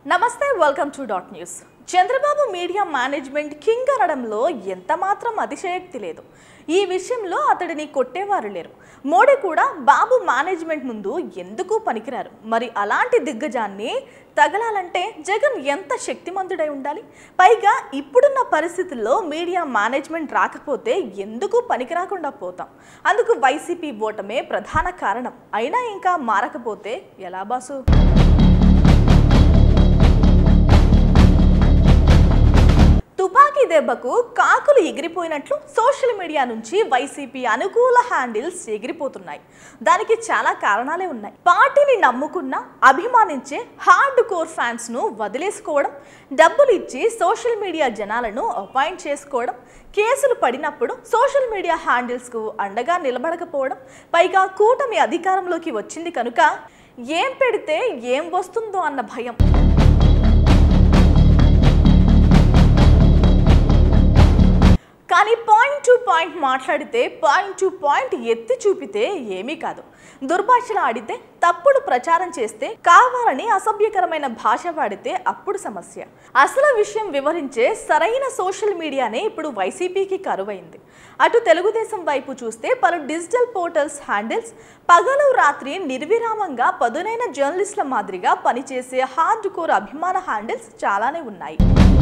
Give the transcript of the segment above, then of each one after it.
నమస్తే welcome to dot news Chandrababu media management king అనడంలో ఎంత మాత్రం అతిశయోక్తి లేదు ఈ విషయంలో అతడిని కొట్టేవారు లేరు మోడీ కూడా బాబు మేనేజ్మెంట్ ముందు ఎందుకు పనికిరారు మరి అలాంటి దిగ్గజాన్ని తగలాలంటే జగన్ ఎంత శక్తిమంతుడై ఉండాలి పైగా ఇప్పుడున్న పరిస్థితుల్లో మీడియా మేనేజ్మెంట్ రాకపోతే ఎందుకు పనికిరాకుండా పోతాం అందుకు వైసీపీ ఓటమే ప్రధాన కారణం అయినా ఇంకా మారకపోతే ఎలా బాసు తుపాకీ దెబ్బకు కాకులు ఎగిరిపోయినట్లు సోషల్ మీడియా నుంచి వైసీపీ అనుకూల హ్యాండిల్స్ ఎగిరిపోతున్నాయి దానికి చాలా కారణాలే ఉన్నాయి పార్టీని నమ్ముకున్న అభిమానించే హార్డ్ కోర్ ఫ్యాన్స్ ను వదిలేసుకోవడం డబ్బులు ఇచ్చి సోషల్ మీడియా జనాలను అపాయింట్ చేసుకోవడం కేసులు పడినప్పుడు సోషల్ మీడియా హ్యాండిల్స్ కు అండగా నిలబడకపోవడం పైగా కూటమి అధికారంలోకి వచ్చింది కనుక ఏం పెడితే ఏం వస్తుందో అన్న భయం కానీ పాయింట్ టు పాయింట్ మాట్లాడితే పాయింట్ టు పాయింట్ ఎత్తి చూపితే ఏమీ కాదు దుర్భాషలు ఆడితే తప్పుడు ప్రచారం చేస్తే కావాలని అసభ్యకరమైన భాష వాడితే అప్పుడు సమస్య అసలు విషయం వివరించే సరైన సోషల్ మీడియానే ఇప్పుడు వైసీపీకి కరువైంది అటు తెలుగుదేశం వైపు చూస్తే పలు డిజిటల్ పోర్టల్స్ హ్యాండిల్స్ పగలు రాత్రి నిర్విరామంగా పదునైన జర్నలిస్టుల మాదిరిగా పనిచేసే హార్డ్ కోర్ అభిమాన హ్యాండిల్స్ చాలానే ఉన్నాయి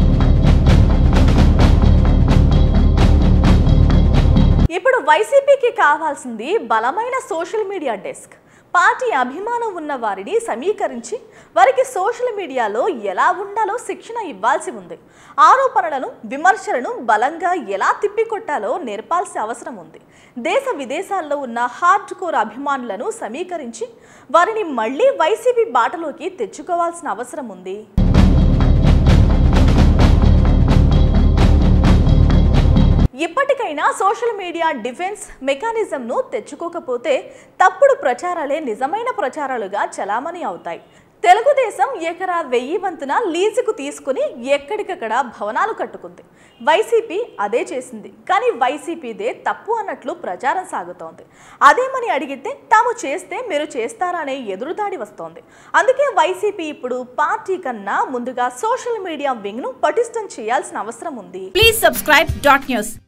ఇప్పుడు వైసీపీకి కావాల్సింది బలమైన సోషల్ మీడియా డెస్క్ పార్టీ అభిమానం ఉన్న వారిని సమీకరించి వారికి సోషల్ మీడియాలో ఎలా ఉండాలో శిక్షణ ఇవ్వాల్సి ఉంది ఆరోపణలను విమర్శలను బలంగా ఎలా తిప్పికొట్టాలో నేర్పాల్సిన అవసరం ఉంది దేశ విదేశాల్లో ఉన్న హార్డ్ కోర్ అభిమానులను సమీకరించి వారిని మళ్ళీ వైసీపీ బాటలోకి తెచ్చుకోవాల్సిన అవసరం ఉంది ఇప్పటికైనా సోషల్ మీడియా డిఫెన్స్ మెకానిజంను తెచ్చుకోకపోతే తప్పుడు ప్రచారాలే నిజమైన ప్రచారాలుగా చలామణి అవుతాయి తెలుగుదేశం ఎకరా వెయ్యి వంతున లీజుకు తీసుకుని ఎక్కడికక్కడ భవనాలు కట్టుకుంది వైసీపీ అదే చేసింది కానీ వైసీపీదే తప్పు అన్నట్లు ప్రచారం సాగుతోంది అదేమని అడిగితే తాము చేస్తే మీరు చేస్తారా అనే ఎదురుదాడి వస్తోంది అందుకే వైసీపీ ఇప్పుడు పార్టీ కన్నా ముందుగా సోషల్ మీడియా వింగ్ను పటిష్టం చేయాల్సిన అవసరం ఉంది Please subscribe dot news.